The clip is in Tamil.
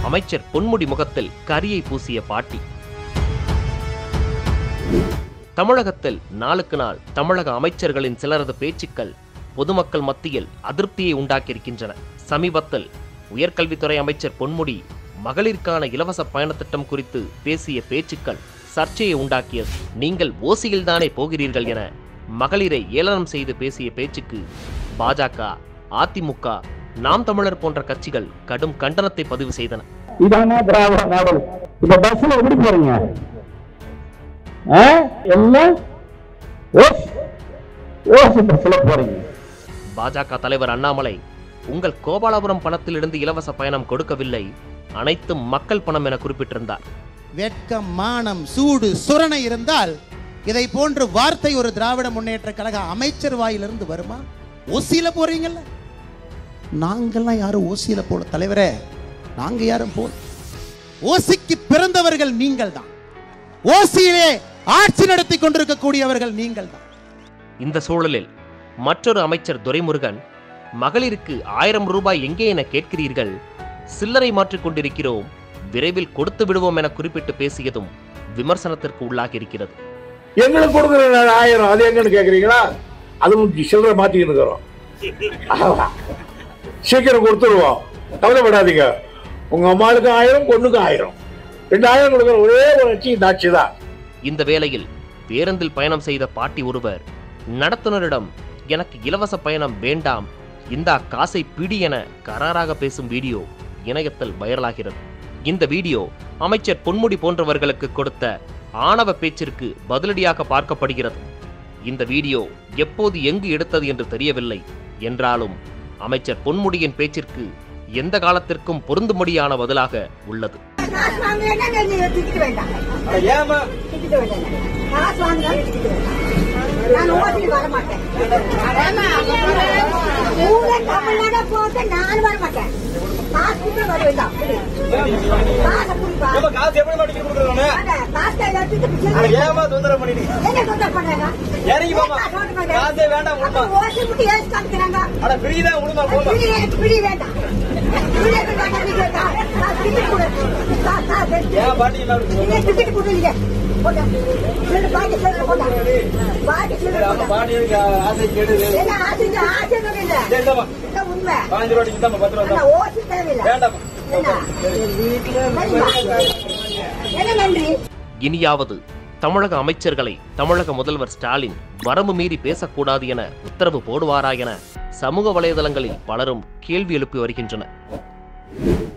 அமைச்சர் பொன்முடி முகத்தில் கரியை பூசிய பாட்டி தமிழகத்தில் நாளுக்கு நாள் தமிழக அமைச்சர்களின் சிலரது பேச்சுக்கள் பொதுமக்கள் மத்தியில் அதிருப்தியை உண்டாக்கியிருக்கின்றன சமீபத்தில் உயர்கல்வித்துறை அமைச்சர் பொன்முடி மகளிருக்கான இலவச பயணத் திட்டம் குறித்து பேசிய பேச்சுக்கள் சர்ச்சையை உண்டாக்கியது நீங்கள் ஓசியில் தானே போகிறீர்கள் என மகளிரை ஏளனம் செய்து பேசிய பேச்சுக்கு பாஜக அதிமுக நாம் தமிழர் போன்ற கட்சிகள் கடும் கண்டனத்தை பதிவு செய்தன இதான திராவிட மாடல் இப்ப பஸ்ல எப்படி போறீங்க ஆ? எல்லாம் ஓஸ் ஓஸ் பஸ்ல போறீங்க பாஜக தலைவர் அண்ணாமலை உங்கள் கோபாலபுரம் பணத்திலிருந்து இலவச பயணம் கொடுக்கவில்லை அனைத்தும் மக்கள் பணம் என குறிப்பிட்டிருந்தார் வெட்கம் மானம் சூடு சுரணை இருந்தால் இதை போன்ற வார்த்தை ஒரு திராவிட முன்னேற்ற கழக அமைச்சர் வாயிலிருந்து வருமா ஓசியில போறீங்கல்ல நாங்கெல்லாம் யாரும் ஓசியில போல தலைவரே நாங்க யாரும் போல ஓசிக்கு பிறந்தவர்கள் நீங்கள் தான் ஓசியிலே ஆட்சி நடத்தி கொண்டிருக்கக்கூடியவர்கள் நீங்கள் தான் இந்த சூழலில் மற்றொரு அமைச்சர் துரைமுருகன் மகளிருக்கு ஆயிரம் ரூபாய் எங்கே என கேட்கிறீர்கள் சில்லறை மாற்றிக் கொண்டிருக்கிறோம் விரைவில் கொடுத்து விடுவோம் என குறிப்பிட்டு பேசியதும் விமர்சனத்திற்கு உள்ளாகியிருக்கிறது எங்களுக்கு கொடுக்குற ஆயிரம் அது எங்கன்னு கேக்குறீங்களா அதுவும் சில்லறை மாத்திக்கிட்டு இருக்கிறோம் ஆமா. சீக்கிரம் கொடுத்துருவோம் கவலைப்படாதீங்க உங்க அம்மாளுக்கு ஆயிரம் பொண்ணுக்கு ஆயிரம் ரெண்டாயிரம் கொடுக்குற ஒரே ஒரு கட்சி இந்த ஆட்சி தான் இந்த வேளையில் பேருந்தில் பயணம் செய்த பாட்டி ஒருவர் நடத்துனரிடம் எனக்கு இலவச பயணம் வேண்டாம் இந்த காசை பிடி என கராராக பேசும் வீடியோ இணையத்தில் வைரலாகிறது இந்த வீடியோ அமைச்சர் பொன்முடி போன்றவர்களுக்கு கொடுத்த ஆணவ பேச்சிற்கு பதிலடியாக பார்க்கப்படுகிறது இந்த வீடியோ எப்போது எங்கு எடுத்தது என்று தெரியவில்லை என்றாலும் அமைச்சர் பொன்முடியின் பேச்சிற்கு எந்த காலத்திற்கும் பொருந்தும்படியான பதிலாக உள்ளது காசு வாங்கலைன்னா நீங்க திட்டிக்க வேண்டாம் திட்டிக்க வேண்டாம் காசு வாங்கினாலும் திட்டிக்க வேண்டாம் நான் ஓட்டிட்டு வர மாட்டேன் ஊரே தமிழ்நாடு போட்டு நான் வர மாட்டேன் காசு கூட வர வேண்டாம் காசை குடிப்பா காசு எப்படி மாட்டி கொடுக்குறானே காசு கையில வச்சுட்டு பிச்சை ஏமா தொந்தரவு பண்ணிட்டு என்ன தொந்தரவு பண்றாங்க இறங்கி போமா. காசே வேண்டாம், விடுமா. ஓட்டி விட்டு ஏசி காமிக்கிறாங்க அட பிரிதான் உடுமா போமா பிடி எனக்கு பிடி வேண்டாம் பிடி வேண்டாம் நீ வேண்டாம் நான் டிக்கெட் கொடு கா- காசு எடுத்து ஏன் பாட்டி எல்லாம் இருக்கு? நீங்க டிக்கெட் கொடுங்க போட்டா ரெண்டு பாக்கெட் சொல்ல போட்டா பாக்கெட் சொல்ல நம்ம போட்டா பாட்டி எனக்கு ஆசை கேடுது என்ன ஆசை ஆசை இல்ல சரி, இந்தாம்மா. இதான் உண்மை பாஞ்சு ரூபாய்க்கு தான் பத்து ரூபா ஆனா தான் ஓசி தேவையில்லை வேண்டாம்மா என்ன சரிம்மா. என்ன நன்றி இனியாவது தமிழக அமைச்சர்களை தமிழக முதல்வர் ஸ்டாலின் வரம்பு மீறி பேசக்கூடாது என உத்தரவு போடுவாரா என சமூக வலைதளங்களில் பலரும் கேள்வி எழுப்பி வருகின்றனர்